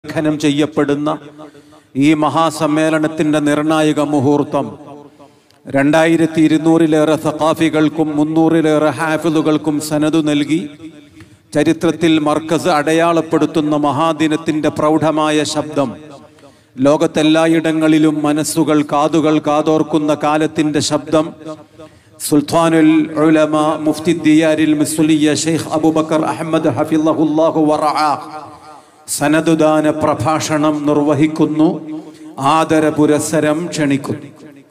ഖനം ചെയ്യപ്പെടുന്ന ഈ മഹാസമ്മേളനത്തിന്റെ നിർണായക മുഹൂർത്തം രണ്ടായിരത്തി ഇരുന്നൂറിലേറെ സഖാഫികൾക്കും മുന്നൂറിലേറെ ഹാഫിലുകൾക്കും സനതു നൽകി ചരിത്രത്തിൽ മർക്കസ് അടയാളപ്പെടുത്തുന്ന മഹാദിനത്തിന്റെ പ്രൗഢമായ ശബ്ദം ലോകത്തെല്ലായിടങ്ങളിലും മനസ്സുകൾ കാതുകൾ കാതോർക്കുന്ന കാലത്തിന്റെ ശബ്ദം സുൽത്താനുൽ ഉലമ മുഫ്തി ദിയാരിൽ മിസ്ലിയ ഷെയ്ഖ് അബൂബക്കർ അഹമ്മദ് ഹഫിള്ളഹുല്ലാഹു വറഅ സനദുദാന പ്രഭാഷണം നിർവഹിക്കുന്നു ആദര പുരസ്സരം ക്ഷണിക്കുന്നു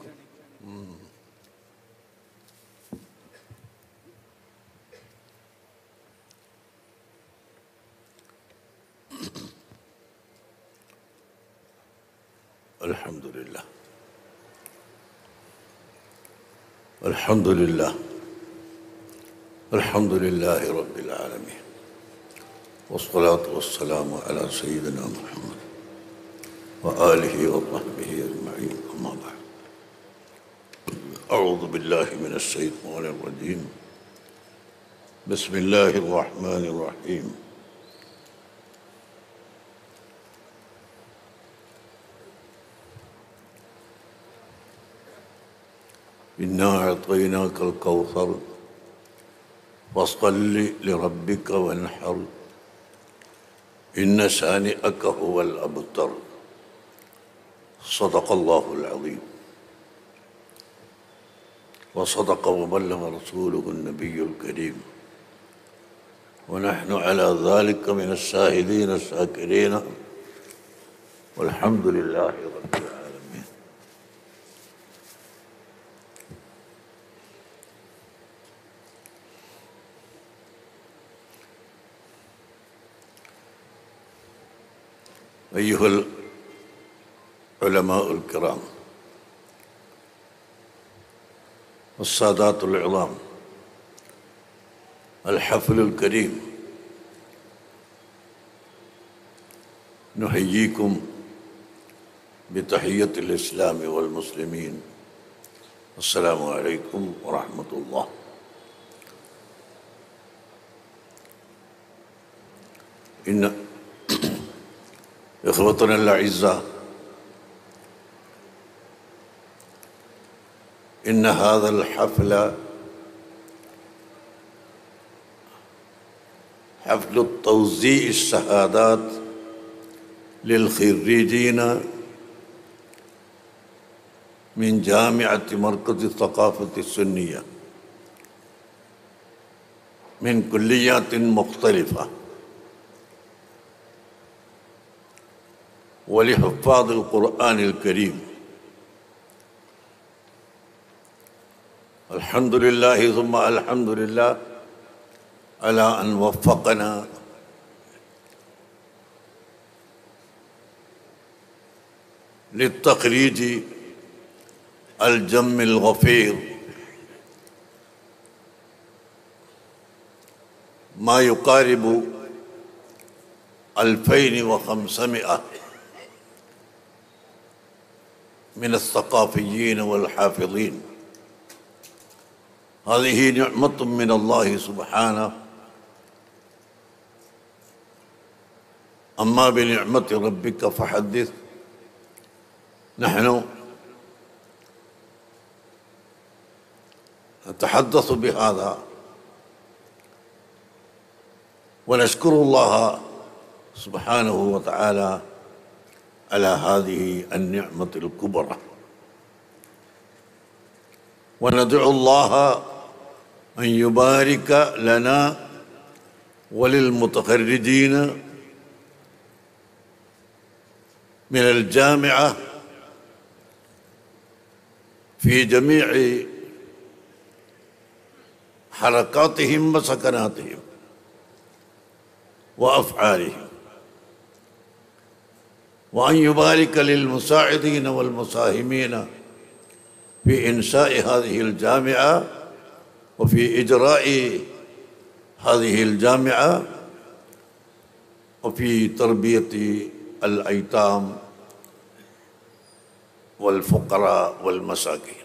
الحمد لله الحمد لله الحمد لله رب العالمين والصلاة والسلام على سيدنا محمد وآله وصحبه أجمعين أما بعد أعوذ بالله من الشيطان الرجيم بسم الله الرحمن الرحيم إنا أعطيناك الكوثر فصل لربك وانحر إن شانئك هو الأبتر صدق الله العظيم وصدق وبلغ رسوله النبي الكريم ونحن على ذلك من الشاهدين الشاكرين والحمد لله رب العالمين أيها العلماء الكرام والسادات العظام الحفل الكريم نحييكم بتحية الإسلام والمسلمين السلام عليكم ورحمة الله إن إخوتنا الأعزاء إن هذا الحفل حفل توزيع الشهادات للخريجين من جامعة مركز الثقافة السنية من كليات مختلفة ولحفاظ القرآن الكريم الحمد لله ثم الحمد لله على أن وفقنا للتخريج الجم الغفير ما يقارب ألفين وخمسمائة من الثقافيين والحافظين هذه نعمة من الله سبحانه أما بنعمة ربك فحدث نحن نتحدث بهذا ونشكر الله سبحانه وتعالى على هذه النعمة الكبرى وندعو الله أن يبارك لنا وللمتخرجين من الجامعة في جميع حركاتهم وسكناتهم وأفعالهم وأن يبارك للمساعدين والمساهمين في إنشاء هذه الجامعة وفي إجراء هذه الجامعة وفي تربية الأيتام والفقراء والمساكين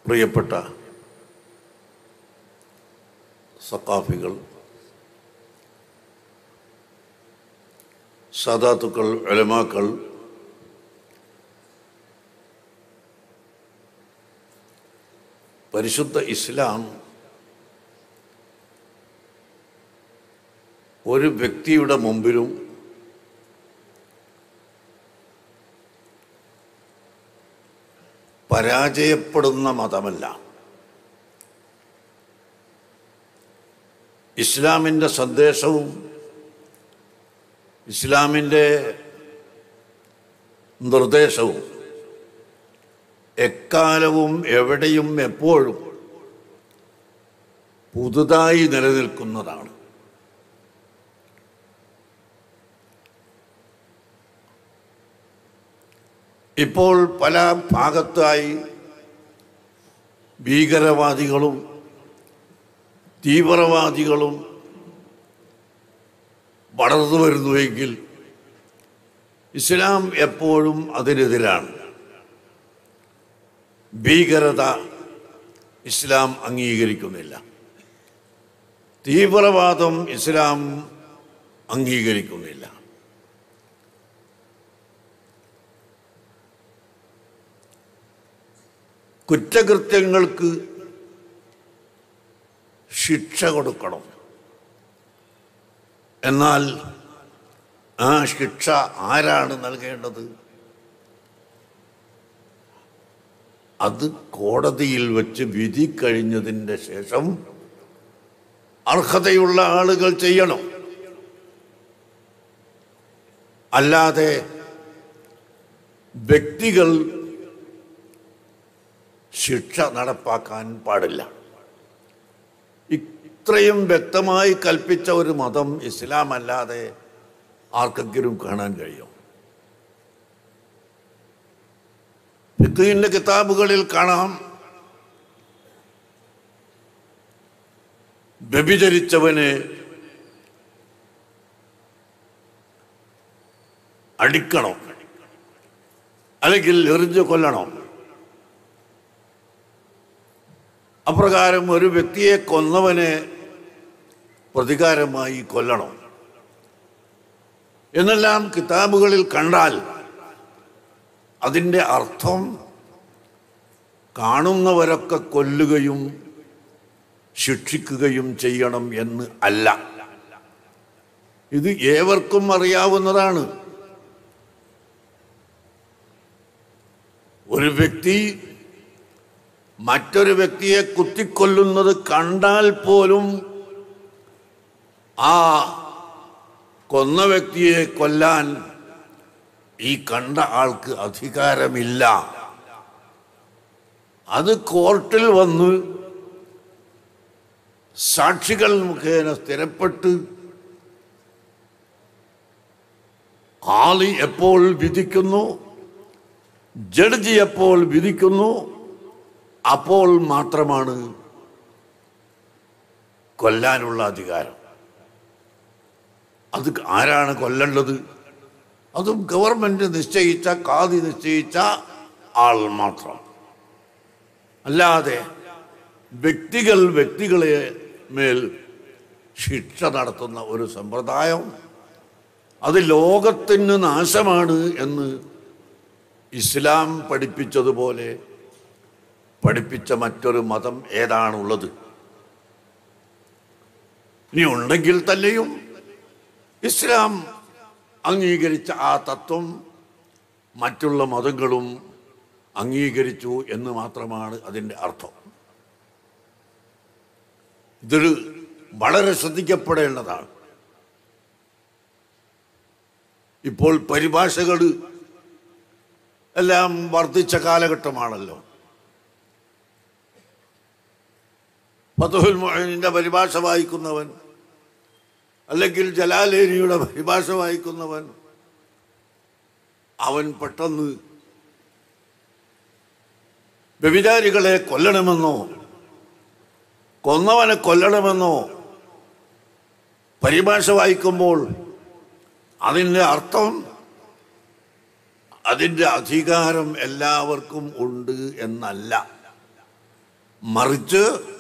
പ്രിയപ്പെട്ട സക്കാഫികൾ സാദാത്തുക്കൾ എലമാക്കൾ പരിശുദ്ധ ഇസ്ലാം ഒരു വ്യക്തിയുടെ മുമ്പിലും പരാജയപ്പെടുന്ന മതമല്ല ഇസ്ലാമിൻ്റെ സന്ദേശവും ഇസ്ലാമിൻ്റെ നിർദ്ദേശവും എക്കാലവും എവിടെയും എപ്പോഴും പുതുതായി നിലനിൽക്കുന്നതാണ് ഇപ്പോൾ പല ഭാഗത്തായി ഭീകരവാദികളും തീവ്രവാദികളും വളർന്നു വരുന്നുവെങ്കിൽ ഇസ്ലാം എപ്പോഴും അതിനെതിരാണ് ഭീകരത ഇസ്ലാം അംഗീകരിക്കുന്നില്ല തീവ്രവാദം ഇസ്ലാം അംഗീകരിക്കുന്നില്ല കുറ്റകൃത്യങ്ങൾക്ക് ശിക്ഷ കൊടുക്കണം എന്നാൽ ആ ശിക്ഷ ആരാണ് നൽകേണ്ടത് അത് കോടതിയിൽ വെച്ച് വിധി കഴിഞ്ഞതിൻ്റെ ശേഷം അർഹതയുള്ള ആളുകൾ ചെയ്യണം അല്ലാതെ വ്യക്തികൾ ശിക്ഷ നടപ്പാക്കാൻ പാടില്ല ഇത്രയും വ്യക്തമായി കൽപ്പിച്ച ഒരു മതം ഇസ്ലാം അല്ലാതെ ആർക്കെങ്കിലും കാണാൻ കഴിയും ഫിഖിന്റെ കിതാബുകളിൽ കാണാം വ്യഭിചരിച്ചവനെ അടിക്കണം അല്ലെങ്കിൽ എറിഞ്ഞു കൊല്ലണം അപ്രകാരം ഒരു വ്യക്തിയെ കൊന്നവനെ പ്രതികാരമായി കൊല്ലണം എന്നെല്ലാം കിതാബുകളിൽ കണ്ടാൽ അതിൻ്റെ അർത്ഥം കാണുന്നവരൊക്കെ കൊല്ലുകയും ശിക്ഷിക്കുകയും ചെയ്യണം എന്ന് അല്ല ഇത് ഏവർക്കും അറിയാവുന്നതാണ് ഒരു വ്യക്തി മറ്റൊരു വ്യക്തിയെ കുത്തിക്കൊല്ലുന്നത് കണ്ടാൽ പോലും ആ കൊന്ന വ്യക്തിയെ കൊല്ലാൻ ഈ കണ്ട ആൾക്ക് അധികാരമില്ല അത് കോർട്ടിൽ വന്ന് സാക്ഷികൾ മുഖേന സ്ഥിരപ്പെട്ട് ആളി എപ്പോൾ വിധിക്കുന്നു ജഡ്ജി എപ്പോൾ വിധിക്കുന്നു അപ്പോൾ മാത്രമാണ് കൊല്ലാനുള്ള അധികാരം അത് ആരാണ് കൊല്ലേണ്ടത് അതും ഗവൺമെന്റ് നിശ്ചയിച്ച കാതി നിശ്ചയിച്ച ആൾ മാത്രം അല്ലാതെ വ്യക്തികൾ വ്യക്തികളെ മേൽ ശിക്ഷ നടത്തുന്ന ഒരു സമ്പ്രദായം അത് ലോകത്തിന് നാശമാണ് എന്ന് ഇസ്ലാം പഠിപ്പിച്ചതുപോലെ പഠിപ്പിച്ച മറ്റൊരു മതം ഏതാണുള്ളത് ഇനി ഉണ്ടെങ്കിൽ തന്നെയും ഇസ്ലാം അംഗീകരിച്ച ആ തത്വം മറ്റുള്ള മതങ്ങളും അംഗീകരിച്ചു എന്ന് മാത്രമാണ് അതിൻ്റെ അർത്ഥം ഇതൊരു വളരെ ശ്രദ്ധിക്കപ്പെടേണ്ടതാണ് ഇപ്പോൾ പരിഭാഷകൾ എല്ലാം വർദ്ധിച്ച കാലഘട്ടമാണല്ലോ ഫതുഹുൽ മൊഹീനിന്റെ പരിഭാഷ വായിക്കുന്നവൻ അല്ലെങ്കിൽ ജലാലേരിയുടെ പരിഭാഷ വായിക്കുന്നവൻ അവൻ പെട്ടെന്ന് വ്യഭിചാരികളെ കൊല്ലണമെന്നോ കൊന്നവനെ കൊല്ലണമെന്നോ പരിഭാഷ വായിക്കുമ്പോൾ അതിൻ്റെ അർത്ഥം അതിൻ്റെ അധികാരം എല്ലാവർക്കും ഉണ്ട് എന്നല്ല മറിച്ച്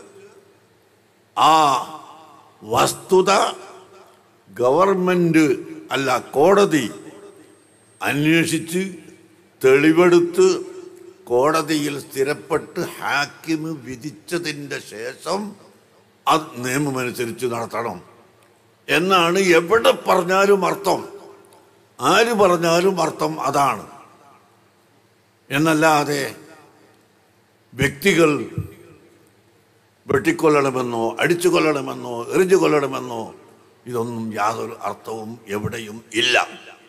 ആ വസ്തുത ഗവൺമെന്റ് അല്ല കോടതി അന്വേഷിച്ച് തെളിവെടുത്ത് കോടതിയിൽ സ്ഥിരപ്പെട്ട് ഹാക്കിമ് വിധിച്ചതിൻ്റെ ശേഷം അത് നിയമമനുസരിച്ച് നടത്തണം എന്നാണ് എവിടെ പറഞ്ഞാലും അർത്ഥം ആര് പറഞ്ഞാലും അർത്ഥം അതാണ് എന്നല്ലാതെ വ്യക്തികൾ വെട്ടിക്കൊല്ലണമെന്നോ അടിച്ചു കൊല്ലണമെന്നോ എറിഞ്ഞു കൊല്ലണമെന്നോ ഇതൊന്നും യാതൊരു അർത്ഥവും എവിടെയും ഇല്ല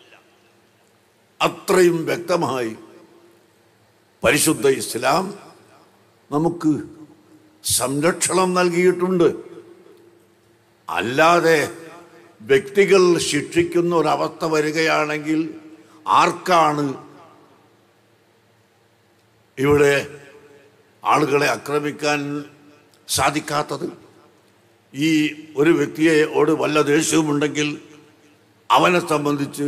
അത്രയും വ്യക്തമായി പരിശുദ്ധ ഇസ്ലാം നമുക്ക് സംരക്ഷണം നൽകിയിട്ടുണ്ട് അല്ലാതെ വ്യക്തികൾ ശിക്ഷിക്കുന്ന ഒരവസ്ഥ വരികയാണെങ്കിൽ ആർക്കാണ് ഇവിടെ ആളുകളെ ആക്രമിക്കാൻ സാധിക്കാത്തത് ഈ ഒരു വ്യക്തിയോട് വല്ല ദേഷ്യവുമുണ്ടെങ്കിൽ അവനെ സംബന്ധിച്ച്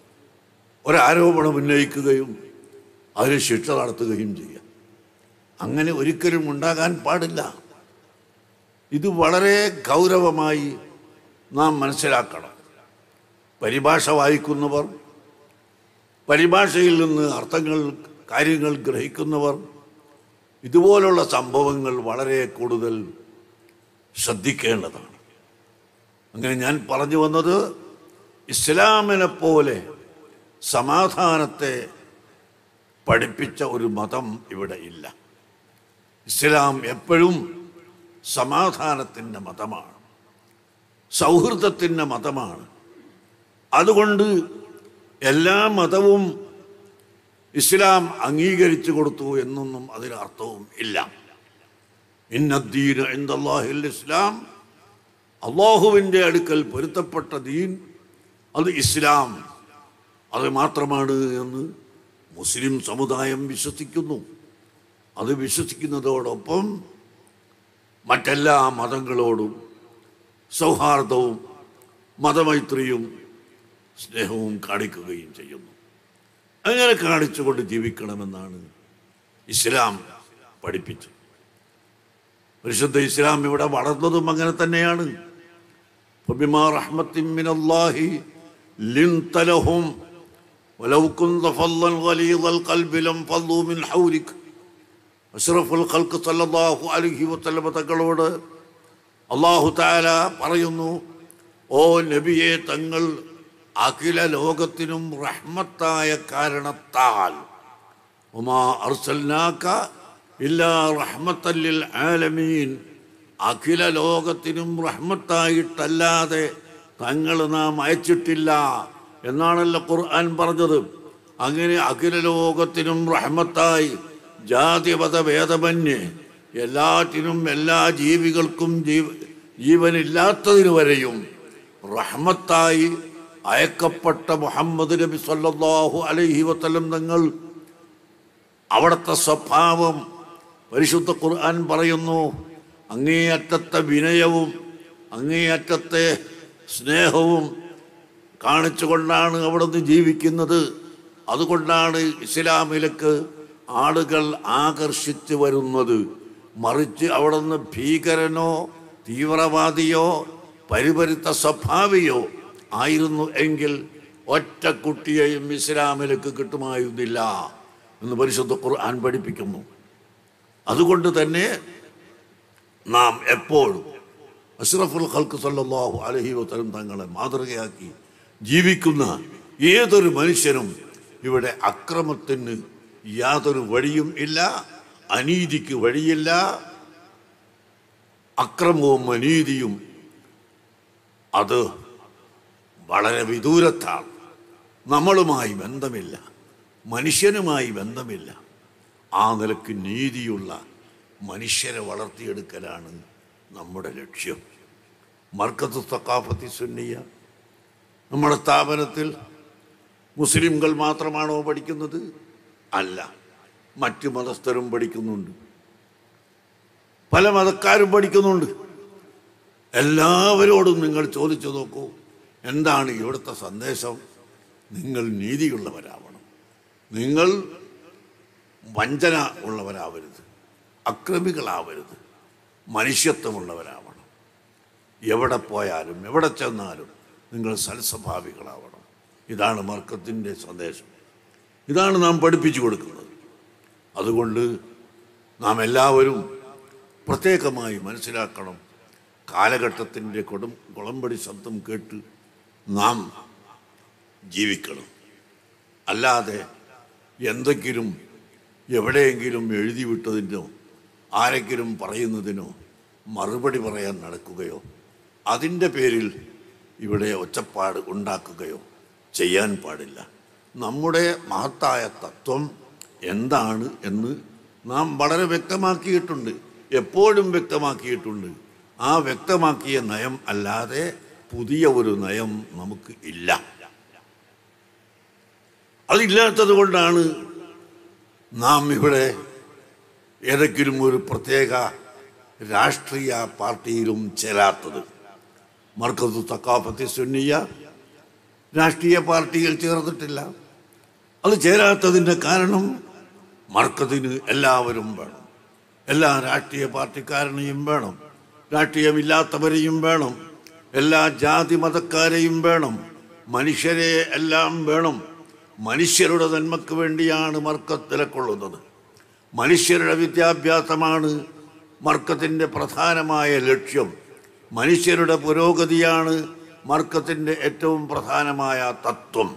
ഒരാരോപണം ഉന്നയിക്കുകയും അതിന് ശിക്ഷ നടത്തുകയും ചെയ്യാം അങ്ങനെ ഒരിക്കലും ഉണ്ടാകാൻ പാടില്ല ഇത് വളരെ ഗൗരവമായി നാം മനസ്സിലാക്കണം പരിഭാഷ വായിക്കുന്നവർ പരിഭാഷയിൽ നിന്ന് അർത്ഥങ്ങൾ കാര്യങ്ങൾ ഗ്രഹിക്കുന്നവർ ഇതുപോലുള്ള സംഭവങ്ങൾ വളരെ കൂടുതൽ ശ്രദ്ധിക്കേണ്ടതാണ് അങ്ങനെ ഞാൻ പറഞ്ഞു വന്നത് ഇസ്ലാമിനെ പോലെ സമാധാനത്തെ പഠിപ്പിച്ച ഒരു മതം ഇവിടെ ഇല്ല ഇസ്ലാം എപ്പോഴും സമാധാനത്തിൻ്റെ മതമാണ് സൗഹൃദത്തിൻ്റെ മതമാണ് അതുകൊണ്ട് എല്ലാ മതവും ഇസ്ലാം അംഗീകരിച്ചു കൊടുത്തു എന്നൊന്നും അതിന് അർത്ഥവും ഇല്ല ഇന്നദ്ദീൻ എന്തല്ലാഹിൽ ഇസ്ലാം അള്ളാഹുവിൻ്റെ അടുക്കൽ പൊരുത്തപ്പെട്ട ദീൻ അത് ഇസ്ലാം അത് മാത്രമാണ് എന്ന് മുസ്ലിം സമുദായം വിശ്വസിക്കുന്നു അത് വിശ്വസിക്കുന്നതോടൊപ്പം മറ്റെല്ലാ മതങ്ങളോടും സൗഹാർദ്ദവും മതമൈത്രിയും സ്നേഹവും കാണിക്കുകയും ചെയ്യുന്നു അങ്ങനെ കാണിച്ചുകൊണ്ട് ജീവിക്കണമെന്നാണ് ഇസ്ലാം പഠിപ്പിച്ചത് പരിശുദ്ധ ഇസ്ലാം ഇവിടെ വളർന്നതും അങ്ങനെ തന്നെയാണ് فبما رحمة من الله لنت لهم ولو كنت فظا غليظ القلب لانفضوا من حولك അഷ്റഫ് ഖൽക്ക് സല്ലല്ലാഹു അലൈഹി വസല്ലമ തങ്ങളോട് അള്ളാഹു താല പറയുന്നു ഓ നബിയെ തങ്ങൾ അഖില ലോകത്തിനും റഹ്മത്തായ കാരണത്താൽ ഉമാ അർസൽനാക്ക ഇല്ലാ റഹ്മത്തല്ലിൽ ആലമീൻ അഖില ലോകത്തിനും റഹ്മത്തായിട്ടല്ലാതെ തങ്ങൾ നാം അയച്ചിട്ടില്ല എന്നാണല്ലോ ഖുർആൻ പറഞ്ഞത് അങ്ങനെ അഖില ലോകത്തിനും റഹ്മത്തായി ജാതിപത ഭേദമന്യേ എല്ലാറ്റിനും എല്ലാ ജീവികൾക്കും ജീവ ജീവനില്ലാത്തതിനു വരെയും റഹ്മത്തായി അയക്കപ്പെട്ട മുഹമ്മദ് നബി സല്ലല്ലാഹു അലൈഹി വസല്ലം തങ്ങൾ അവിടുത്തെ സ്വഭാവം പരിശുദ്ധ ഖുർആൻ പറയുന്നു അങ്ങേയറ്റത്തെ വിനയവും അങ്ങേയറ്റത്തെ സ്നേഹവും കാണിച്ചുകൊണ്ടാണ് അവിടുന്ന് ജീവിക്കുന്നത് അതുകൊണ്ടാണ് ഇസ്ലാമിലേക്ക് ആളുകൾ ആകർഷിച്ചു വരുന്നത് മറിച്ച് അവിടുന്ന് ഭീകരനോ തീവ്രവാദിയോ പരിപരുത്ത സ്വഭാവിയോ ആയിരുന്നു എങ്കിൽ ഒറ്റ കുട്ടിയെയും ഇസ്ലാമിലേക്ക് കിട്ടുമായിരുന്നില്ല എന്ന് പരിശുദ്ധ ഖുർആൻ പഠിപ്പിക്കുന്നു അതുകൊണ്ട് തന്നെ നാം എപ്പോഴും അഷ്റഫുൽ ഖൽക്ക് സല്ലല്ലാഹു അലൈഹി വസല്ലം തങ്ങളെ മാതൃകയാക്കി ജീവിക്കുന്ന ഏതൊരു മനുഷ്യനും ഇവിടെ അക്രമത്തിന് യാതൊരു വഴിയും ഇല്ല അനീതിക്ക് വഴിയില്ല അക്രമവും അനീതിയും അത് വളരെ വിദൂരത്താണ് നമ്മളുമായി ബന്ധമില്ല മനുഷ്യനുമായി ബന്ധമില്ല ആ നിലക്ക് നീതിയുള്ള മനുഷ്യരെ വളർത്തിയെടുക്കലാണ് നമ്മുടെ ലക്ഷ്യം മർക്കത്ത് തക്കാഫത്തി സുന്നിയ നമ്മുടെ സ്ഥാപനത്തിൽ മുസ്ലിംകൾ മാത്രമാണോ പഠിക്കുന്നത് അല്ല മറ്റു മതസ്ഥരും പഠിക്കുന്നുണ്ട് പല മതക്കാരും പഠിക്കുന്നുണ്ട് എല്ലാവരോടും നിങ്ങൾ ചോദിച്ചു നോക്കൂ എന്താണ് ഇവിടുത്തെ സന്ദേശം നിങ്ങൾ നീതിയുള്ളവരാവണം നിങ്ങൾ വഞ്ചന ഉള്ളവരാവരുത് അക്രമികളാവരുത് മനുഷ്യത്വമുള്ളവരാവണം എവിടെ പോയാലും എവിടെ ചെന്നാലും നിങ്ങൾ സൽസ്വഭാവികളാവണം ഇതാണ് മർക്കത്തിൻ്റെ സന്ദേശം ഇതാണ് നാം പഠിപ്പിച്ചു കൊടുക്കുന്നത് അതുകൊണ്ട് നാം എല്ലാവരും പ്രത്യേകമായി മനസ്സിലാക്കണം കാലഘട്ടത്തിൻ്റെ കൊടും കുളമ്പടി ശബ്ദം കേട്ട് നാം ജീവിക്കണം അല്ലാതെ എന്തെങ്കിലും എവിടെയെങ്കിലും എഴുതി വിട്ടതിനോ ആരെങ്കിലും പറയുന്നതിനോ മറുപടി പറയാൻ നടക്കുകയോ അതിൻ്റെ പേരിൽ ഇവിടെ ഒച്ചപ്പാട് ഉണ്ടാക്കുകയോ ചെയ്യാൻ പാടില്ല നമ്മുടെ മഹത്തായ തത്വം എന്താണ് എന്ന് നാം വളരെ വ്യക്തമാക്കിയിട്ടുണ്ട് എപ്പോഴും വ്യക്തമാക്കിയിട്ടുണ്ട് ആ വ്യക്തമാക്കിയ നയം അല്ലാതെ പുതിയ ഒരു നയം നമുക്ക് ഇല്ല അതില്ലാത്തത് കൊണ്ടാണ് നാം ഇവിടെ ഏതെങ്കിലും ഒരു പ്രത്യേക രാഷ്ട്രീയ പാർട്ടിയിലും ചേരാത്തത് മർക്കത്ത് തക്കാഫത്തി സുന്നിയ രാഷ്ട്രീയ പാർട്ടിയിൽ ചേർന്നിട്ടില്ല അത് ചേരാത്തതിൻ്റെ കാരണം മർക്കത്തിന് എല്ലാവരും വേണം എല്ലാ രാഷ്ട്രീയ പാർട്ടിക്കാരനെയും വേണം രാഷ്ട്രീയമില്ലാത്തവരെയും വേണം എല്ലാ ജാതി മതക്കാരെയും വേണം മനുഷ്യരെ എല്ലാം വേണം മനുഷ്യരുടെ നന്മക്ക് വേണ്ടിയാണ് മർക്കത്ത് നിലക്കൊള്ളുന്നത് മനുഷ്യരുടെ വിദ്യാഭ്യാസമാണ് മർക്കത്തിൻ്റെ പ്രധാനമായ ലക്ഷ്യം മനുഷ്യരുടെ പുരോഗതിയാണ് മർക്കത്തിൻ്റെ ഏറ്റവും പ്രധാനമായ തത്വം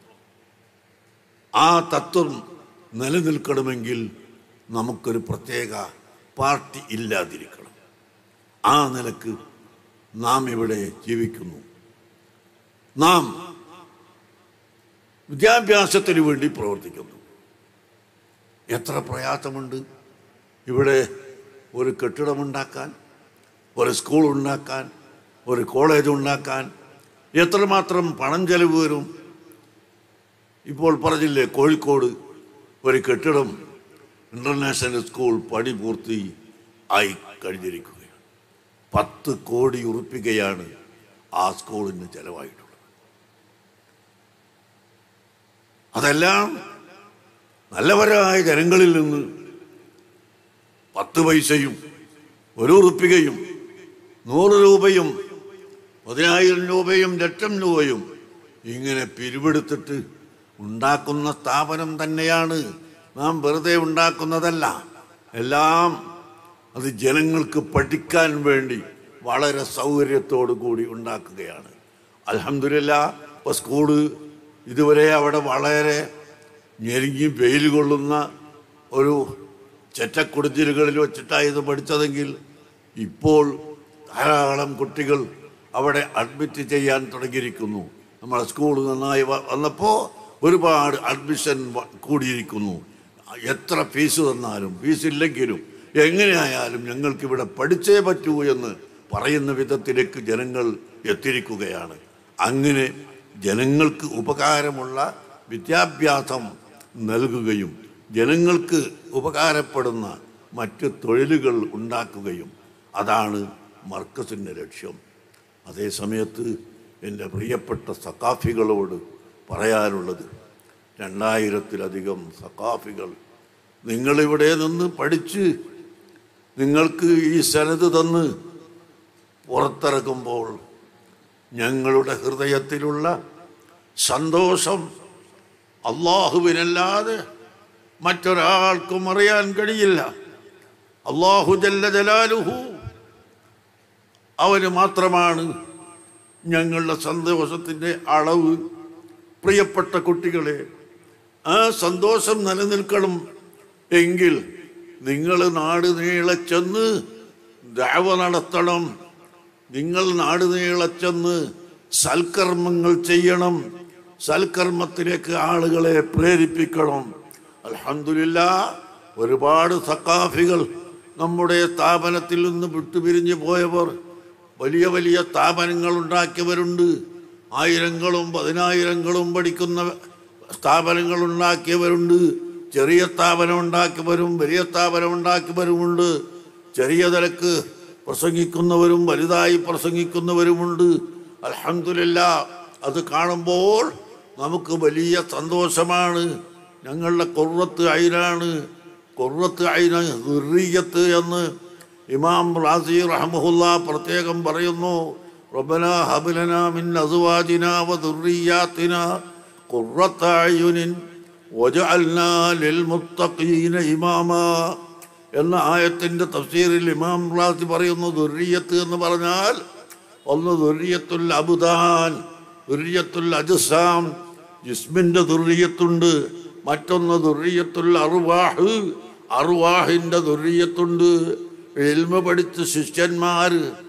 ആ തത്വം നിലനിൽക്കണമെങ്കിൽ നമുക്കൊരു പ്രത്യേക പാർട്ടി ഇല്ലാതിരിക്കണം ആ നിലക്ക് നാം ഇവിടെ ജീവിക്കുന്നു നാം വിദ്യാഭ്യാസത്തിന് വേണ്ടി പ്രവർത്തിക്കുന്നു എത്ര പ്രയാസമുണ്ട് ഇവിടെ ഒരു കെട്ടിടമുണ്ടാക്കാൻ ഒരു സ്കൂൾ ഉണ്ടാക്കാൻ ഒരു കോളേജ് ഉണ്ടാക്കാൻ എത്രമാത്രം പണം ചെലവ് വരും ഇപ്പോൾ പറഞ്ഞില്ലേ കോഴിക്കോട് ഒരു കെട്ടിടം ഇൻ്റർനാഷണൽ സ്കൂൾ പണി പൂർത്തി ആയി കഴിഞ്ഞിരിക്കുകയാണ് പത്ത് കോടി ഉറുപ്പികയാണ് ആ സ്കൂളിന് ചെലവായിട്ടുള്ളത് അതെല്ലാം നല്ലവരായ ജനങ്ങളിൽ നിന്ന് പത്ത് പൈസയും ഒരു ഉറുപ്പികയും നൂറ് രൂപയും പതിനായിരം രൂപയും ലക്ഷം രൂപയും ഇങ്ങനെ പിരിവെടുത്തിട്ട് ഉണ്ടാക്കുന്ന സ്ഥാപനം തന്നെയാണ് നാം വെറുതെ ഉണ്ടാക്കുന്നതല്ല എല്ലാം അത് ജനങ്ങൾക്ക് പഠിക്കാൻ വേണ്ടി വളരെ സൗകര്യത്തോടു കൂടി ഉണ്ടാക്കുകയാണ് അലഹമില്ല ഇപ്പോൾ സ്കൂള് ഇതുവരെ അവിടെ വളരെ ഞെരുങ്ങി വെയിൽ കൊള്ളുന്ന ഒരു ചെറ്റക്കുടിച്ചിലുകളിൽ വെച്ചിട്ടാണ് പഠിച്ചതെങ്കിൽ ഇപ്പോൾ ധാരാളം കുട്ടികൾ അവിടെ അഡ്മിറ്റ് ചെയ്യാൻ തുടങ്ങിയിരിക്കുന്നു നമ്മളെ സ്കൂൾ നന്നായി വ- വന്നപ്പോൾ ഒരുപാട് അഡ്മിഷൻ വ- കൂടിയിരിക്കുന്നു എത്ര ഫീസ് തന്നാലും ഫീസ് ഇല്ലെങ്കിലും എങ്ങനെയായാലും ഞങ്ങൾക്ക് ഇവിടെ പഠിച്ചേ പറ്റൂ എന്ന് പറയുന്ന വിധത്തിലേക്ക് ജനങ്ങൾ എത്തിയിരിക്കുകയാണ് അങ്ങനെ ജനങ്ങൾക്ക് ഉപകാരമുള്ള വിദ്യാഭ്യാസം നൽകുകയും ജനങ്ങൾക്ക് ഉപകാരപ്പെടുന്ന മറ്റ് തൊഴിലുകൾ ഉണ്ടാക്കുകയും അതാണ് മർക്കസിൻ്റെ ലക്ഷ്യം അതേ സമയത്ത് എൻ്റെ പ്രിയപ്പെട്ട സക്കാഫികളോട് പറയാനുള്ളത് രണ്ടായിരത്തിലധികം സക്കാഫികൾ നിങ്ങളിവിടെ നിന്ന് പഠിച്ച് നിങ്ങൾക്ക് ഈ സനത് തന്ന് പുറത്തിറക്കുമ്പോൾ ഞങ്ങളുടെ ഹൃദയത്തിലുള്ള സന്തോഷം അള്ളാഹുവിനല്ലാതെ മറ്റൊരാൾക്കും അറിയാൻ കഴിയില്ല അള്ളാഹു ജല്ല ജലാലുഹു അവന് മാത്രമാണ് ഞങ്ങളുടെ സന്തോഷത്തിൻ്റെ അളവ് പ്രിയപ്പെട്ട കുട്ടികളെ ആ സന്തോഷം നിലനിൽക്കണം എങ്കിൽ നിങ്ങൾ നാട് നീളെ ചെന്ന് ദാവ നടത്തണം നിങ്ങൾ നാട് നീളെ ചെന്ന് സൽക്കർമ്മങ്ങൾ ചെയ്യണം സൽക്കർമ്മത്തിലേക്ക് ആളുകളെ പ്രേരിപ്പിക്കണം അൽഹംദുലില്ല ഒരുപാട് സക്കാഫികൾ നമ്മുടെ സ്ഥാപനത്തിൽ നിന്ന് വിട്ടുപിരിഞ്ഞു പോയവർ വലിയ വലിയ സ്ഥാപനങ്ങൾ ഉണ്ടാക്കിയവരുണ്ട് ആയിരങ്ങളും പതിനായിരങ്ങളും പഠിക്കുന്ന സ്ഥാപനങ്ങൾ ഉണ്ടാക്കിയവരുണ്ട് ചെറിയ സ്ഥാപനം ഉണ്ടാക്കിയവരും വലിയ സ്ഥാപനം ഉണ്ടാക്കിയവരുമുണ്ട് ചെറിയ നിലക്ക് പ്രസംഗിക്കുന്നവരും വലുതായി പ്രസംഗിക്കുന്നവരുമുണ്ട് അലഹമില്ല അത് കാണുമ്പോൾ നമുക്ക് വലിയ സന്തോഷമാണ് ഞങ്ങളുടെ കുറത്ത് അയിലാണ് കുറത്ത് അയിന ദുർറിയത്ത് എന്ന് ഇമാം റാസി റഹ്മുല്ല പ്രത്യേകം പറയുന്നു റബ്ബന ഹബലന മിൻ അസുവാജിന വ ദുർറിയാത്തിന ഖുർറത്ത അയുനിൻ വജഅൽനാ ലിൽ മുത്തഖീന ഇമാമാ എന്ന ആയത്തിൻ്റെ തഫ്സീറിൽ ഇമാം റാസി പറയുന്നു ദുർറിയത്ത് എന്ന് പറഞ്ഞാൽ ഒന്ന് ദുർറിയത്തുൽ അബുദാൻ ദുർറിയത്തുൽ അജസാം ജിസ്മിൻ്റെ ദുർറിയത്തുണ്ട് മറ്റൊന്ന് ദുർറിയത്തുൽ അറുവാഹ് അറുവാഹിൻ്റെ ദുർറിയത്തുണ്ട് എൽമ പഠിച്ച ശിഷ്യന്മാർ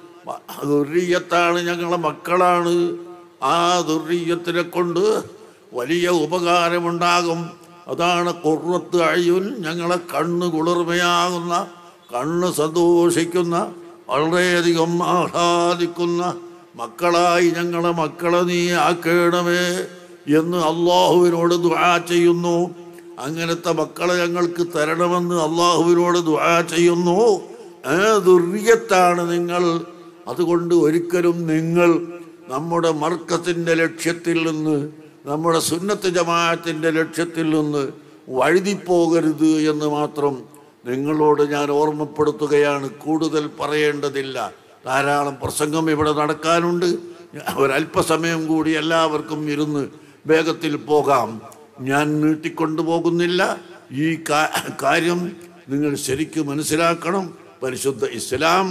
ദുർറിയത്താണ് ഞങ്ങളെ മക്കളാണ് ആ ദുർറിയത്തിനെ കൊണ്ട് വലിയ ഉപകാരമുണ്ടാകും അതാണ് കുറത്ത് അയ്യുൻ ഞങ്ങളെ കണ്ണ് കുളിർമയാകുന്ന കണ്ണ് സന്തോഷിക്കുന്ന വളരെയധികം ആഹ്ലാദിക്കുന്ന മക്കളായി ഞങ്ങളെ മക്കളെ നീ ആക്കേണമേ എന്ന് അള്ളാഹുവിനോട് ദുആ ചെയ്യുന്നു അങ്ങനത്തെ മക്കളെ ഞങ്ങൾക്ക് തരണമെന്ന് അള്ളാഹുവിനോട് ദുആ ചെയ്യുന്നു ആ ദുർയത്താണ് നിങ്ങൾ അതുകൊണ്ട് ഒരിക്കലും നിങ്ങൾ നമ്മുടെ മർക്കത്തിൻ്റെ ലക്ഷ്യത്തിൽ നിന്ന് നമ്മുടെ സുന്നത്ത് ജമാഅത്തിൻ്റെ ലക്ഷ്യത്തിൽ നിന്ന് വഴുതിപ്പോകരുത് എന്ന് മാത്രം നിങ്ങളോട് ഞാൻ ഓർമ്മപ്പെടുത്തുകയാണ് കൂടുതൽ പറയേണ്ടതില്ല ധാരാളം പ്രസംഗം ഇവിടെ നടക്കാനുണ്ട് ഒരല്പസമയം കൂടി എല്ലാവർക്കും ഇരുന്ന് വേഗത്തിൽ പോകാം ഞാൻ നീട്ടിക്കൊണ്ടു പോകുന്നില്ല ഈ കാ- കാര്യം നിങ്ങൾ ശരിക്കും മനസ്സിലാക്കണം പരിശുദ്ധ ഇസ്ലാം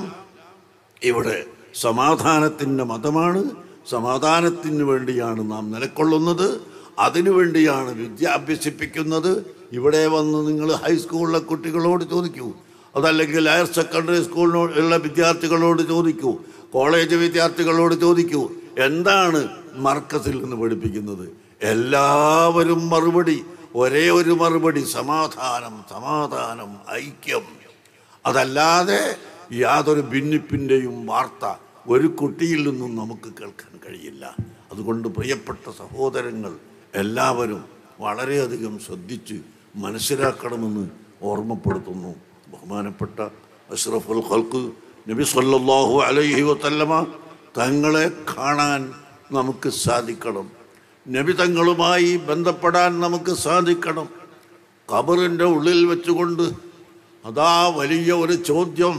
ഇവിടെ സമാധാനത്തിൻ്റെ മതമാണ് സമാധാനത്തിന് വേണ്ടിയാണ് നാം നിലക്കൊള്ളുന്നത് അതിനു വേണ്ടിയാണ് വിദ്യ അഭ്യസിപ്പിക്കുന്നത് ഇവിടെ വന്ന് നിങ്ങൾ ഹൈസ്കൂളിലെ കുട്ടികളോട് ചോദിക്കൂ അതല്ലെങ്കിൽ ഹയർ സെക്കൻഡറി സ്കൂളിലുള്ള വിദ്യാർത്ഥികളോട് ചോദിക്കൂ കോളേജ് വിദ്യാർത്ഥികളോട് ചോദിക്കൂ എന്താണ് മർക്കസിൽ നിന്ന് പഠിപ്പിക്കുന്നത് എല്ലാവരും മറുപടി ഒരേ ഒരു മറുപടി സമാധാനം സമാധാനം ഐക്യം അതല്ലാതെ യാതൊരു ഭിന്നിപ്പിൻ്റെയും വാർത്ത ഒരു കുട്ടിയിൽ നിന്നും നമുക്ക് കേൾക്കാൻ കഴിയില്ല അതുകൊണ്ട് പ്രിയപ്പെട്ട സഹോദരങ്ങൾ എല്ലാവരും വളരെയധികം ശ്രദ്ധിച്ച് മനസ്സിലാക്കണമെന്ന് ഓർമ്മപ്പെടുത്തുന്നു ബഹുമാനപ്പെട്ട അഷ്റഫുൽ ഖൽക്ക് നബി സല്ലല്ലാഹു അലൈഹി വസല്ലമ തങ്ങളെ കാണാൻ നമുക്ക് സാധിക്കണം നബി തങ്ങളുമായി ബന്ധപ്പെടാൻ നമുക്ക് സാധിക്കണം ഖബറിൻ്റെ ഉള്ളിൽ വെച്ചുകൊണ്ട് അതാ വലിയ ഒരു ചോദ്യം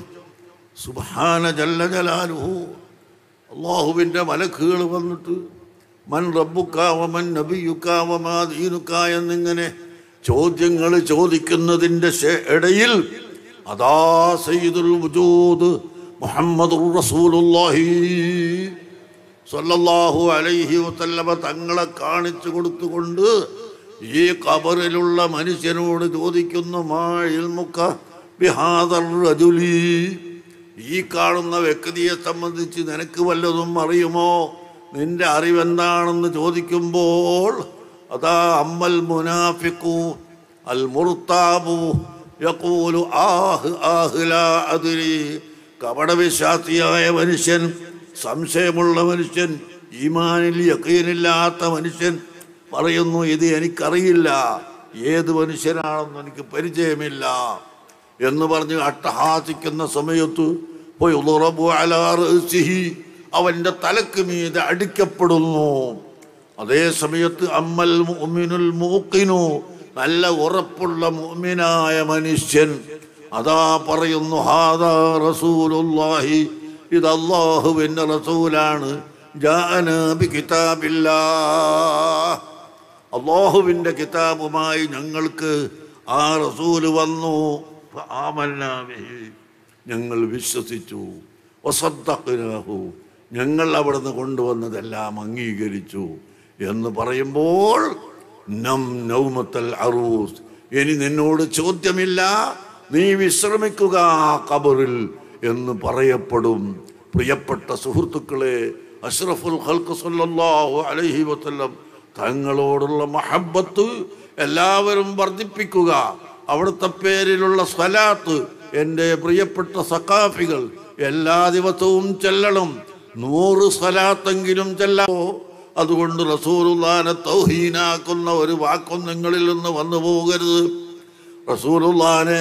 സുബാന ജല്ല ജലാലുഹു അള്ളാഹുവിൻ്റെ മലക്കുകൾ വന്നിട്ട് മൻ റബ്ബുക്കാവമൻ നബിയുക്കാവമാ ദീനുക്ക എന്നിങ്ങനെ ചോദ്യങ്ങൾ ചോദിക്കുന്നതിൻ്റെ ശേ- ഇടയിൽ അതാ സയ്യിദുൽ വജൂദ് മുഹമ്മദുർ റസൂലുള്ളാഹി സല്ലല്ലാഹു അലൈഹി വസല്ലമ തങ്ങളെ കാണിച്ചു കൊടുത്തുകൊണ്ട് ഈ ഖബറിലുള്ള മനുഷ്യനോട് ചോദിക്കുന്നു മാ ഇൽമുക ബിഹാദർ റജുലി ഈ കാണുന്ന വ്യക്തിയെ സംബന്ധിച്ച് നിനക്ക് വല്ലതും അറിയുമോ നിന്റെ അറിവെന്താണെന്ന് ചോദിക്കുമ്പോൾ അതാ അമ്മൽ മുനാഫിക്കു അൽ മുർത്താബു യഖൂലു ആഹ് ആഹ് ലാ അദ്രി കപടവിശ്വാസിയായ മനുഷ്യൻ സംശയമുള്ള മനുഷ്യൻ ഈമാനിൽ യക്കീനില്ലാത്ത മനുഷ്യൻ പറയുന്നു ഇത് എനിക്കറിയില്ല ഏത് മനുഷ്യനാണെന്ന് എനിക്ക് പരിചയമില്ല എന്ന് പറഞ്ഞ് അട്ടഹാസിക്കുന്ന സമയത്ത് പോയി ഉളറബു അലാ റഅ്സിഹി, അവന്റെ തലക്ക് മീതെ അടിക്കപ്പെടുന്നു അതേ സമയത്ത് അമ്മൽ മുഅ്മിനുൽ മൂക്കിനു നല്ല ഉറപ്പുള്ള മുഅ്മിനായ മനുഷ്യൻ അതാ പറയുന്നു ഹാദാ റസൂലുള്ളാഹി ഇത് അള്ളാഹുവിൻ്റെ റസൂലാണ് ജാഅന ബി കിതാബില്ലാ അള്ളാഹുവിൻ്റെ കിതാബുമായി ഞങ്ങൾക്ക് ആ റസൂല് വന്നു ഫആമന്നാ ബിഹി. ഞങ്ങൾ വിശ്വസിച്ചു വസദ്ദഖ്നാഹു. ഞങ്ങൾ അവിടുന്ന് കൊണ്ടുവന്നതെല്ലാം അംഗീകരിച്ചു എന്ന് പറയുമ്പോൾ നം നൗമത്തൽ അറൂസ് ഇനി നിന്നോട് ചോദ്യമില്ല നീ വിശ്രമിക്കുക ആ ഖബറിൽ എന്ന് പറയപ്പെടും പ്രിയപ്പെട്ട സുഹൃത്തുക്കളെ അഷ്റഫുൽ ഖൽഖ് സല്ലല്ലാഹു അലൈഹി വസല്ലം തങ്ങളോടുള്ള മഹബത്ത് എല്ലാവരും വർദ്ധിപ്പിക്കുക അവിടുത്തെ പേരിലുള്ള സ്വലാത്ത് എൻ്റെ പ്രിയപ്പെട്ട സഖാഫികൾ എല്ലാ ദിവസവും ചെല്ലണം നൂറ് സ്വലാത്തെങ്കിലും ചെല്ലാമോ അതുകൊണ്ട് റസൂലുള്ളാനെ തൗഹീനാക്കുന്ന ഒരു വാക്കും നിങ്ങളിൽ നിന്ന് വന്നു പോകരുത് റസൂലുള്ളാനെ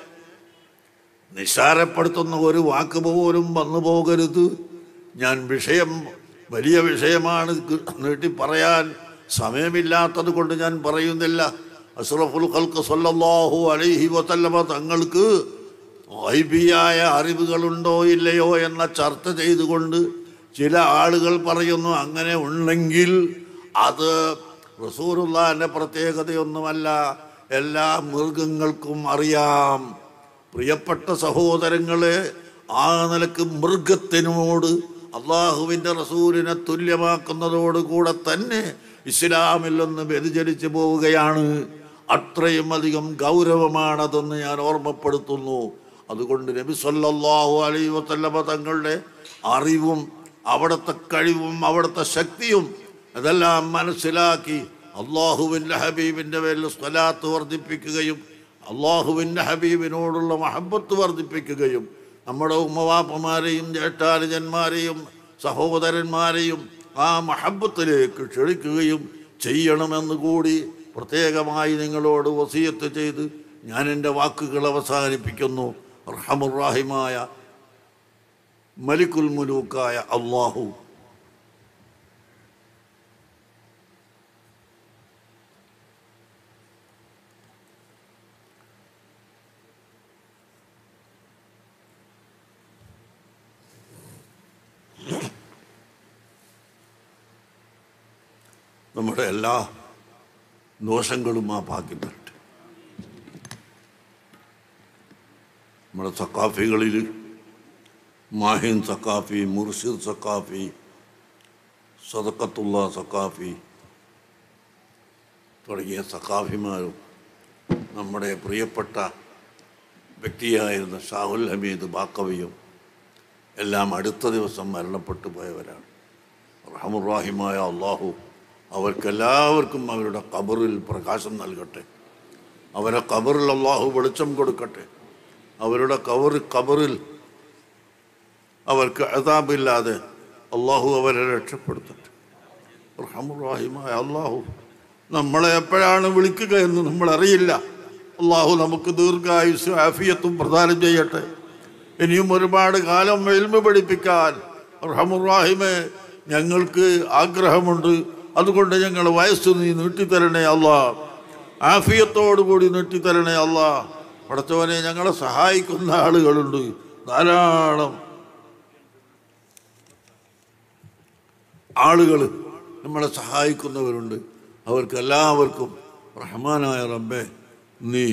നിസ്സാരപ്പെടുത്തുന്ന ഒരു വാക്ക് പോലും വന്നു പോകരുത് ഞാൻ വിഷയം വലിയ വിഷയമാണ് ക- നീട്ടി പറയാൻ സമയമില്ലാത്തത് കൊണ്ട് ഞാൻ പറയുന്നില്ല അഷ്റഫുൽ ഖൽക്ക് സല്ലല്ലാഹു അലൈഹി വസല്ലമ തങ്ങൾക്ക് ഗൈബിയായ അറിവുകളുണ്ടോ ഇല്ലയോ എന്ന ചർച്ച ചെയ്തുകൊണ്ട് ചില ആളുകൾ പറയുന്നു അങ്ങനെ ഉണ്ടെങ്കിൽ അത് റസൂറുള്ളാന്റെ പ്രത്യേകതയൊന്നുമല്ല എല്ലാ മൃഗങ്ങൾക്കും അറിയാം പ്രിയപ്പെട്ട സഹോദരങ്ങളെ ആ നിലക്ക് മൃഗത്തിനോട് അള്ളാഹുവിൻ്റെ റസൂലിനെ തുല്യമാക്കുന്നതോടുകൂടെ തന്നെ ഇസ്ലാമിൽ നിന്ന് വ്യതിചലിച്ചു പോവുകയാണ് അത്രയും അധികം ഗൗരവമാണതെന്ന് ഞാൻ ഓർമ്മപ്പെടുത്തുന്നു അതുകൊണ്ട് നബി സല്ലല്ലാഹു അലൈഹി വസല്ലമ തങ്ങളുടെ അറിവും അവിടുത്തെ കഴിവും അവിടുത്തെ ശക്തിയും അതെല്ലാം മനസ്സിലാക്കി അള്ളാഹുവിൻ്റെ ഹബീബിൻ്റെ പേരിൽ സ്വലാത്ത് വർദ്ധിപ്പിക്കുകയും അള്ളാഹുവിൻ്റെ ഹബീബിനോടുള്ള മഹബത്ത് വർദ്ധിപ്പിക്കുകയും നമ്മുടെ ഉമ്മവാപ്പമാരെയും ജ്യേഷ്ഠാനുജന്മാരെയും സഹോദരന്മാരെയും ആ മഹബത്തിലേക്ക് ക്ഷണിക്കുകയും ചെയ്യണമെന്ന് കൂടി പ്രത്യേകമായി നിങ്ങളോട് വസീയത്ത് ചെയ്ത് ഞാൻ എൻ്റെ വാക്കുകൾ അവസാനിപ്പിക്കുന്നു റഹമുറാഹിമായ മലിക്കുൽ മുലൂക്കായ അള്ളാഹു നമ്മുടെ എല്ലാ ദോഷങ്ങളും ആ ഭാഗ്യം തരട്ടെ നമ്മുടെ സക്കാഫികളിൽ മാഹിൻ സക്കാഫി മുർഷിദ് സക്കാഫി സദക്കത്തുള്ള സക്കാഫി തുടങ്ങിയ സക്കാഫിമാരും നമ്മുടെ പ്രിയപ്പെട്ട വ്യക്തിയായിരുന്ന ഷാഹുൽ ഹമീദ് ബാക്കവിയും എല്ലാം അടുത്ത ദിവസം മരണപ്പെട്ടു പോയവരാണ് റഹമുറാഹിമായ അള്ളാഹു അവർക്കെല്ലാവർക്കും അവരുടെ കബറിൽ പ്രകാശം നൽകട്ടെ അവരെ കബറിൽ അള്ളാഹു വെളിച്ചം കൊടുക്കട്ടെ അവരുടെ കബർ കബറിൽ അവർക്ക് അതാബില്ലാതെ അള്ളാഹു അവരെ രക്ഷപ്പെടുത്തട്ടെ റഹമുറാഹിമായ അള്ളാഹു നമ്മളെ എപ്പോഴാണ് വിളിക്കുക എന്ന് നമ്മൾ അറിയില്ല അള്ളാഹു നമുക്ക് ദീർഘായുസ് ആഫിയത്തും പ്രദാനം ചെയ്യട്ടെ ഇനിയും ഒരുപാട് കാലം എൽമ പഠിപ്പിക്കാൻ റഹമുറാഹിമെ ഞങ്ങൾക്ക് ആഗ്രഹമുണ്ട് അതുകൊണ്ട് ഞങ്ങൾ വയസ്സ് നീ നീട്ടിത്തരണേ അല്ലാ ആഫിയത്തോടു കൂടി നീട്ടിത്തരണേ അല്ലാ പടച്ചവനെ ഞങ്ങളെ സഹായിക്കുന്ന ആളുകളുണ്ട് ധാരാളം ആളുകൾ നമ്മളെ സഹായിക്കുന്നവരുണ്ട് അവർക്ക് എല്ലാവർക്കും റഹ്മാനായ റബ്ബെ നീ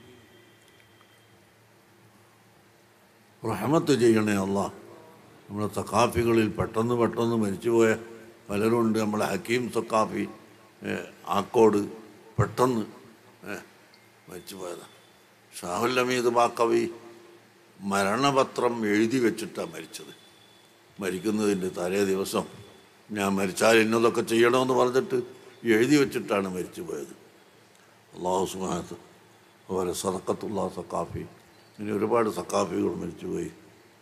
റഹമത്ത് ചെയ്യണേ അല്ല നമ്മളെ സക്കാഫികളിൽ പെട്ടെന്ന് പെട്ടെന്ന് മരിച്ചുപോയ പലരുണ്ട് നമ്മളെ ഹക്കീം സക്കാഫി ഏഹ്, ആക്കോട് പെട്ടെന്ന് ഏഹ്, മരിച്ചുപോയതാണ് ഷാഹുൽ അമീദ് ബാക്കവി മരണപത്രം എഴുതി വെച്ചിട്ടാണ് മരിച്ചത് മരിക്കുന്നതിൻ്റെ തലേ ദിവസം ഞാൻ മരിച്ചാൽ ഇന്നതൊക്കെ ചെയ്യണമെന്ന് പറഞ്ഞിട്ട് എഴുതി വെച്ചിട്ടാണ് മരിച്ചു പോയത് അള്ളാഹു സുഹാത്ത് അതുപോലെ സദക്കത്തുള്ള സക്കാഫി ഇനി ഒരുപാട് സക്കാഫികൾ മരിച്ചുപോയി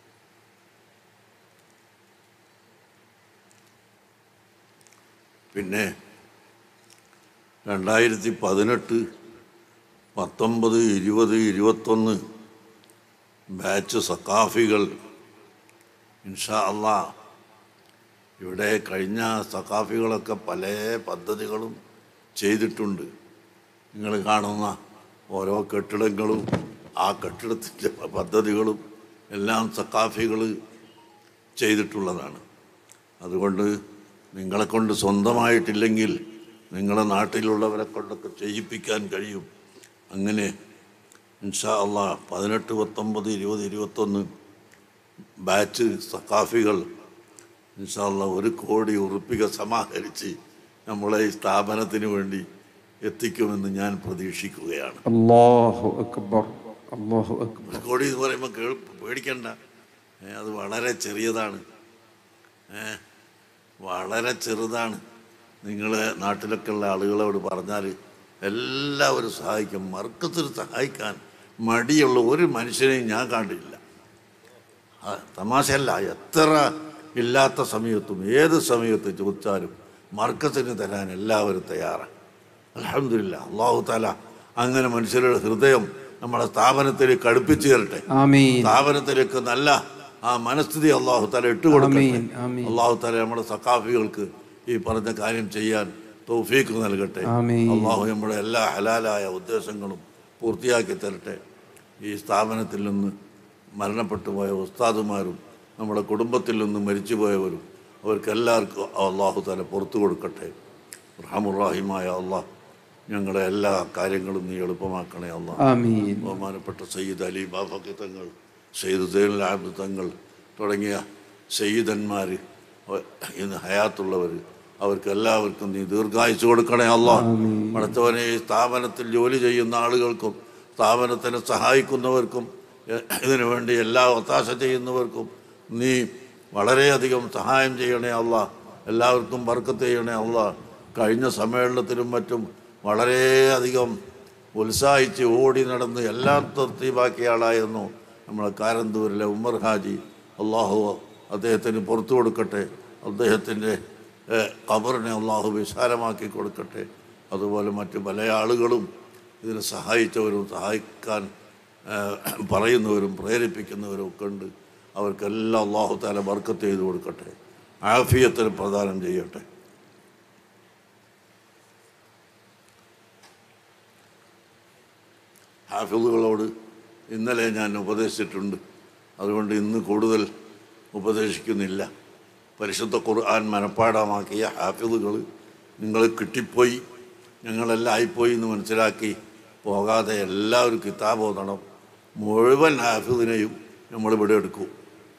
പിന്നെ രണ്ടായിരത്തി പതിനെട്ട് പത്തൊമ്പത് ഇരുപത് ഇരുപത്തൊന്ന് ബാച്ച് സക്കാഫികൾ ഇൻഷാ അള്ളാ ഇവിടെ കഴിഞ്ഞ സക്കാഫികളൊക്കെ പല പദ്ധതികളും ചെയ്തിട്ടുണ്ട് നിങ്ങൾ കാണുന്ന ഓരോ കെട്ടിടങ്ങളും ആ കെട്ടിടത്തിൻ്റെ പദ്ധതികളും എല്ലാം സക്കാഫികൾ ചെയ്തിട്ടുള്ളതാണ് അതുകൊണ്ട് നിങ്ങളെ കൊണ്ട് സ്വന്തമായിട്ടില്ലെങ്കിൽ നിങ്ങളെ നാട്ടിലുള്ളവരെ കൊണ്ടൊക്കെ ചെയ്യിപ്പിക്കാൻ കഴിയും അങ്ങനെ ഇൻഷാ അള്ളാ പതിനെട്ട് പത്തൊമ്പത് ഇരുപത് ഇരുപത്തൊന്ന് ബാച്ച് സക്കാഫികൾ ഇൻഷാ അള്ളാ ഒരു കോടി ഉറുപ്പിക സമാഹരിച്ച് നമ്മളെ ഈ സ്ഥാപനത്തിന് വേണ്ടി എത്തിക്കുമെന്ന് ഞാൻ പ്രതീക്ഷിക്കുകയാണ് അല്ലാഹു അക്ബർ അല്ലാഹു അക്ബർ ഒരു കോടി എന്ന് പറയുമ്പോൾ കേൾ പേടിക്കണ്ട ഏ, അത് വളരെ ചെറിയതാണ് ഏ, വളരെ ചെറുതാണ് നിങ്ങൾ നാട്ടിലൊക്കെ ഉള്ള ആളുകളോട് പറഞ്ഞാൽ എല്ലാവരും സഹായിക്കും മർക്കത്തിൽ സഹായിക്കാൻ മടിയുള്ള ഒരു മനുഷ്യനെയും ഞാൻ കണ്ടില്ല ആ, തമാശയല്ല എത്ര ഇല്ലാത്ത സമയത്തും ഏത് സമയത്ത് ചോദിച്ചാലും മർക്കത്തിന് തരാൻ എല്ലാവരും തയ്യാറാണ് അലഹമില്ല അള്ളാഹു താല അങ്ങനെ മനുഷ്യരുടെ ഹൃദയം നമ്മളെ സ്ഥാപനത്തിലേക്ക് അടുപ്പിച്ചു തരട്ടെ ആമീൻ സ്ഥാപനത്തിലേക്ക് നല്ല ആ മനസ്ഥിതി അള്ളാഹു താല ഇട്ടുകൊടുക്കട്ടെ ആമീൻ, ആമീൻ. അള്ളാഹു താല നമ്മുടെ സക്കാഫികൾക്ക് ഈ പറഞ്ഞ കാര്യം ചെയ്യാൻ തൗഫീഖ് നൽകട്ടെ ആമീൻ. അള്ളാഹു നമ്മുടെ എല്ലാ ഹലാലായ ഉദ്ദേശങ്ങളും പൂർത്തിയാക്കി തരട്ടെ ഈ സ്ഥാപനത്തിൽ നിന്ന് മരണപ്പെട്ടു പോയ ഉസ്താദുമാരും നമ്മുടെ കുടുംബത്തിൽ നിന്ന് മരിച്ചുപോയവരും അവർക്കെല്ലാവർക്കും അള്ളാഹു തല പുറത്തു കൊടുക്കട്ടെ റഹമുറാഹിമായ അള്ളാഹ് ഞങ്ങളുടെ എല്ലാ കാര്യങ്ങളും നീ എളുപ്പമാക്കണേ അള്ളാഹ് ആമീൻ ബഹുമാനപ്പെട്ട സയ്യിദ് അലി ബാഫക്കി തങ്ങൾ സയ്യിദ് സൈനുൽ ആബ്ദ് തങ്ങൾ തുടങ്ങിയ സയ്യിദന്മാർ ഇന്ന് ഹയാത്തുള്ളവർ അവർക്ക് എല്ലാവർക്കും നീ ദീർഘായുസ് കൊടുക്കണേ അല്ല അടുത്തവനെ ഈ സ്ഥാപനത്തിൽ ജോലി ചെയ്യുന്ന ആളുകൾക്കും സ്ഥാപനത്തിനെ സഹായിക്കുന്നവർക്കും എ- ഇതിനു വേണ്ടി എല്ലാ ഒത്താശ ചെയ്യുന്നവർക്കും നീ വളരെയധികം സഹായം ചെയ്യണേ അല്ല എല്ലാവർക്കും ബർക്കത്ത് ചെയ്യണേ അല്ല കഴിഞ്ഞ സമ്മേളനത്തിലും മറ്റും വളരെയധികം ഉത്സാഹിച്ച് ഓടി നടന്ന് എല്ലാം തൃപ്തിവാക്കിയ ആളായിരുന്നു നമ്മളെ കാരന്തൂരിലെ ഉമ്മർ ഹാജി അള്ളാഹു അദ്ദേഹത്തിന് പുറത്തു കൊടുക്കട്ടെ അദ്ദേഹത്തിൻ്റെ ഖബറിനെ അള്ളാഹു വിശാലമാക്കി കൊടുക്കട്ടെ അതുപോലെ മറ്റു പല ആളുകളും ഇതിനെ സഹായിച്ചവരും സഹായിക്കാൻ ഏഹ്, പറയുന്നവരും പ്രേരിപ്പിക്കുന്നവരും ഒക്കെ ഉണ്ട് അവർക്കെല്ലാം അള്ളാഹു താല ബർക്കത്ത് ചെയ്ത് കൊടുക്കട്ടെ ആഫിയത്തിന് പ്രദാനം ചെയ്യട്ടെ ഹാഫിളുകളോട് ഇന്നലെ ഞാൻ ഉപദേശിച്ചിട്ടുണ്ട് അതുകൊണ്ട് ഇന്ന് കൂടുതൽ ഉപദേശിക്കുന്നില്ല പരിശുദ്ധ ഖുർആൻ മനഃപ്പാടമാക്കിയ ഹാഫിളുകൾ നിങ്ങൾ കിട്ടിപ്പോയി ഞങ്ങളെല്ലാം ആയിപ്പോയി എന്ന് മനസ്സിലാക്കി പോകാതെ എല്ലാവരും കിതാബ് ഓതണം മുഴുവൻ ഹാഫിദിനെയും നമ്മളിവിടെ എടുക്കും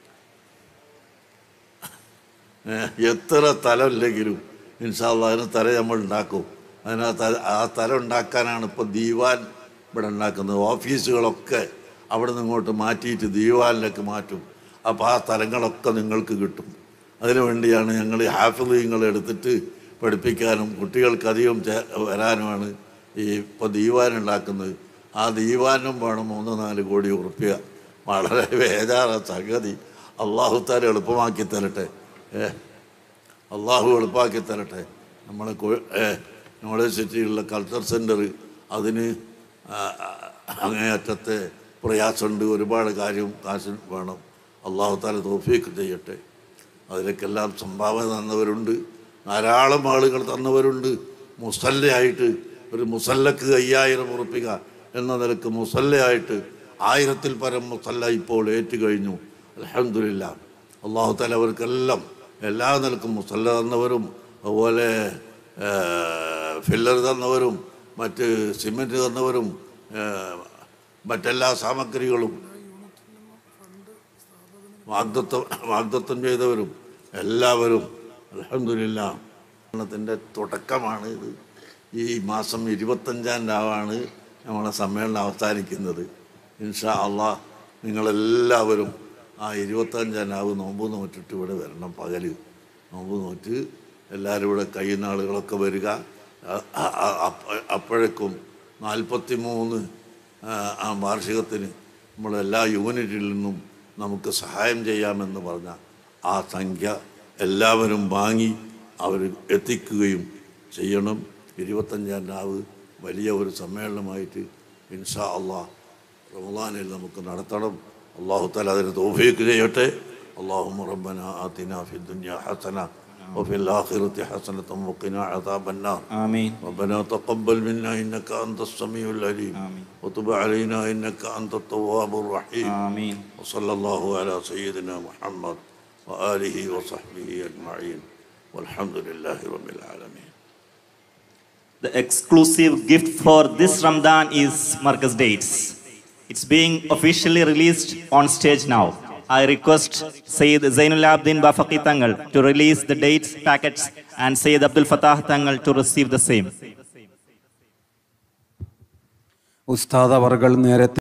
ഏ, എത്ര തലമില്ലെങ്കിലും ഇൻഷാല്ല അതിന് തല നമ്മൾ ഉണ്ടാക്കും അതിന് ആ തല ആ തല ഉണ്ടാക്കാനാണ് ഇപ്പോൾ ദീവാൻ ഇവിടെ ഉണ്ടാക്കുന്നത് ഓഫീസുകളൊക്കെ അവിടെ നിന്ന് ഇങ്ങോട്ട് മാറ്റിയിട്ട് ദീവാനിലേക്ക് മാറ്റും അപ്പോൾ ആ തലങ്ങളൊക്കെ നിങ്ങൾക്ക് കിട്ടും അതിനു വേണ്ടിയാണ് ഞങ്ങൾ ഹാഫിളിങ്ങൾ എടുത്തിട്ട് പഠിപ്പിക്കാനും കുട്ടികൾക്ക് അധികം ചേ- വരാനുമാണ് ഈ ഇപ്പോൾ ദീവാൻ ഉണ്ടാക്കുന്നത് ആ ദീവാനും വേണം മൂന്ന് നാല് കോടി ഉറുപ്പ്യ വളരെ ബേജാറ സംഗതി അള്ളാഹുത്താൻ എളുപ്പമാക്കി തരട്ടെ ഏ അള്ളാഹു എളുപ്പമാക്കി തരട്ടെ നമ്മളെ കോ- ഏ, യൂണിവേഴ്സിറ്റിയിലുള്ള കൾച്ചർ സെൻറ്റർ അതിന് ആ, ആ, അങ്ങേയറ്റത്തെ പ്രയാസമുണ്ട് ഒരുപാട് കാര്യം കാശ് വേണം അള്ളാഹു താല തോഫീക്ക് ചെയ്യട്ടെ അതിലേക്കെല്ലാം സംഭാവന തന്നവരുണ്ട് ധാരാളം ആളുകൾ തന്നവരുണ്ട് മുസല്ലയായിട്ട് ഒരു മുസല്ലക്ക് അയ്യായിരം ഉറപ്പിക എന്ന നിലക്ക് മുസല്ലയായിട്ട് ആയിരത്തിൽ പരം മുസല്ല ഇപ്പോൾ ഏറ്റുകഴിഞ്ഞു അലഹമില്ല അള്ളാഹു താല അവർക്കെല്ലാം എല്ലാ നിലക്കും മുസല്ല തന്നവരും അതുപോലെ ഫില്ലർ തന്നവരും മറ്റ് സിമെൻറ്റ് തന്നവരും ഏ, മറ്റെല്ലാ സാമഗ്രികളും വാഗ്ദത്വം വാഗ്ദത്വം ചെയ്തവരും എല്ലാവരും അലഹമില്ല സമ്മേളനത്തിൻ്റെ തുടക്കമാണ് ഇത് ഈ മാസം ഇരുപത്തഞ്ചാം രാവാണ് നമ്മളെ സമ്മേളനം അവസാനിക്കുന്നത് ഇൻഷാ അള്ളാഹ് നിങ്ങളെല്ലാവരും ആ ഇരുപത്തഞ്ചാം രാവ് നോമ്പ് നോറ്റിട്ട് ഇവിടെ വരണം പകല് നോമ്പ് നോറ്റ് എല്ലാവരും ഇവിടെ കഴിയുന്ന ആളുകളൊക്കെ വരിക അ- അ- അ- അപ്പ- അപ്പോഴേക്കും നാൽപ്പത്തി മൂന്ന് ആ വാർഷികത്തിന് നമ്മളെല്ലാ യൂണിറ്റിൽ നിന്നും നമുക്ക് സഹായം ചെയ്യാമെന്ന് പറഞ്ഞ ആ സംഖ്യ എല്ലാവരും വാങ്ങി അവർ എത്തിക്കുകയും ചെയ്യണം ഇരുപത്തഞ്ചാം രാവ് വലിയ ഒരു സമ്മേളനമായിട്ട് ഇൻഷാ അള്ളാഹ് റമദാനിൽ നമുക്ക് നടത്തണം അള്ളാഹു താല അതിന് തോഫീക്ക് ചെയ്യട്ടെ അള്ളാഹു റബ്ബന ആതിന ഫി ദുനിയ ഹസന وفي الآخرة حسنة وقنا عذاب النار آمين ربنا تقبل منا إنك أنت السميع العليم آمين. وتب علينا إنك أنت التواب الرحيم آمين وصلى الله على سيدنا محمد وآله وصحبه أجمعين والحمد لله رب العالمين The exclusive gift for this Ramadan is Marcus Dates. It's being officially released on stage now. I request Sayyid Zainul Abdin Bafaqi Tangal to release the dates packets and Sayyid Abdul Fatah Tangal to receive the same. ഉസ്താദ് അവർകൾ നേരത്തെ